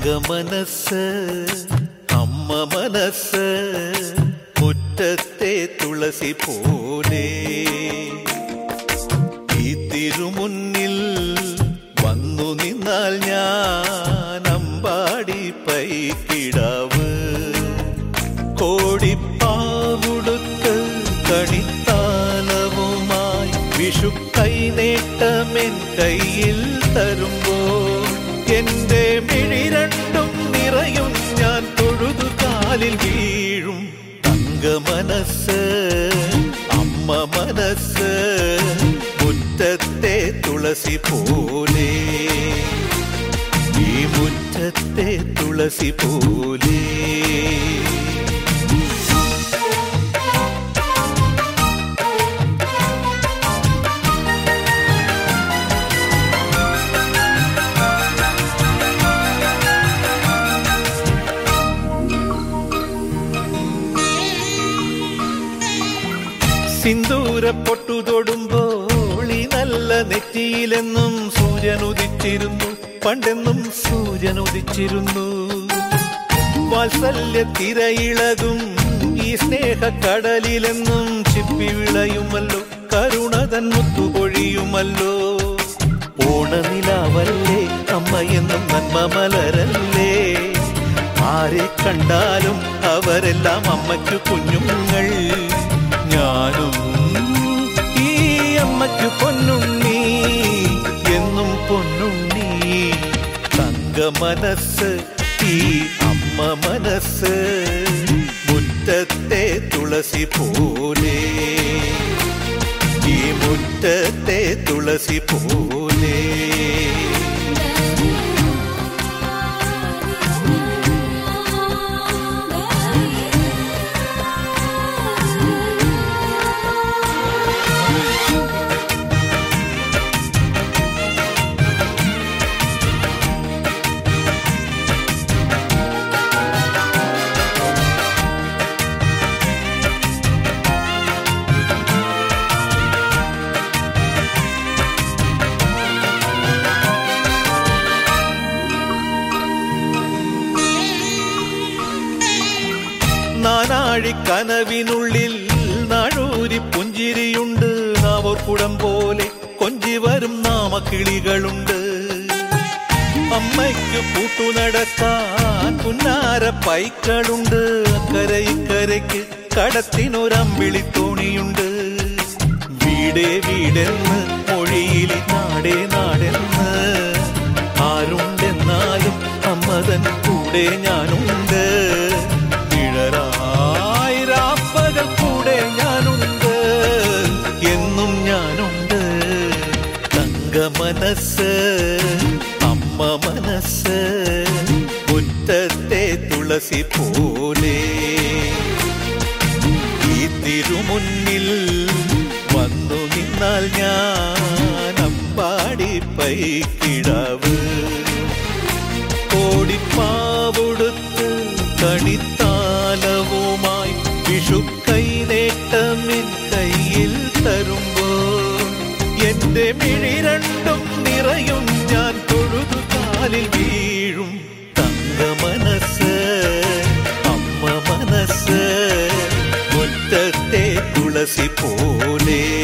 തങ്കമനസ് അമ്മ മനസ് മുറ്റത്തെ തുളസി പോലെ ഈ തിരുമുന്നിൽ വന്നു നിന്നാൽ ഞാൻ അമ്പാടി പൈക്കിടാവ് കോടിപ്പാവുടുത്ത് കണിത്താലവുമായി വിഷു കൈനേട്ടമെൻ കയ്യിൽ തരുമ്പോൾ എന്റെ മിഴി രണ്ടും നിറയും ഞാൻ തൊഴുതു കാലിൽ വീഴും തങ്ക മനസ്സ് അമ്മ മനസ്സ് മുറ്റത്തെ തുളസി പോലെ ഈ മുറ്റത്തെ തുളസി പോലെ സിന്ദൂര പൊട്ടു തൊടുമ്പോൾ ഈ നല്ല നെറ്റിയിലെന്നും സൂര്യൻ ഉദിച്ചിരുന്നു പണ്ടെന്നും സൂര്യൻ ഉദിച്ചിരുന്നു വാത്സല്യ തിരയിളകും ഈ സ്നേഹക്കടലിലെന്നും ചിപ്പി വിളയുമല്ലോ കരുണതൻ മുത്തുപൊഴിയുമല്ലോ ഓണനിലാവല്ലേ അമ്മയെന്നും നന്മ മലരല്ലേ ആരെ കണ്ടാലും അവരെല്ലാം അമ്മയ്ക്കു കുഞ്ഞുങ്ങൾ ഞാനും ഈ അമ്മയ്ക്കു പൊന്നുണ്ണി എന്നും പൊന്നുണ്ണി തങ്ക മനസ്സ് ഈ അമ്മ മനസ്സ് മുറ്റത്തെ തുളസി പോലെ ഈ മുറ്റത്തെ തുളസി പോലെ നാനാഴി കനവിനുള്ളിൽ നാഴൂരി പുഞ്ചിരിയുണ്ട് നാവോർക്കുടം പോലെ കൊഞ്ചി വരും നാമക്കിളികളുണ്ട് അമ്മയ്ക്ക് പൂട്ടു നടക്കാൻ പുന്നാര പൈക്കളുണ്ട് അക്കരെ ഇക്കരയ്ക്ക് കടത്തിനൊരമ്പിളി തോണിയുണ്ട് വീടേ വീടെന്ന് മൊഴിയിൽ നാടേ നാടെന്ന് ആരുണ്ടെന്നാലും അമ്മതൻ കൂടെ ഞാനുണ്ട് നിഴലായി രാപ്പകൽ കൂടെ ഞാനുണ്ട് എന്നും ഞാനുണ്ട് തങ്ക മനസ്സ് അമ്മ മനസ്സ് മുറ്റത്തെ തുളസി പോലെ ഈ തിരുമുന്നിൽ വന്നു നിന്നാൽ ഞാൻ അമ്പാടി പൈക്കിടാവ് കോടിപ്പാവുടുത്ത് കണിത്താലവുമായി വിഷു കൈനേട്ടമിൻ കയ്യിൽ തരുമ്പോൾ എന്റെ മിഴി രണ്ടും നിറയും ഞാൻ തൊഴുതു കാലിൽ വീഴും തങ്ക മനസ്സ് അമ്മ മനസ്സ് മുറ്റത്തെ തുളസി പോലെ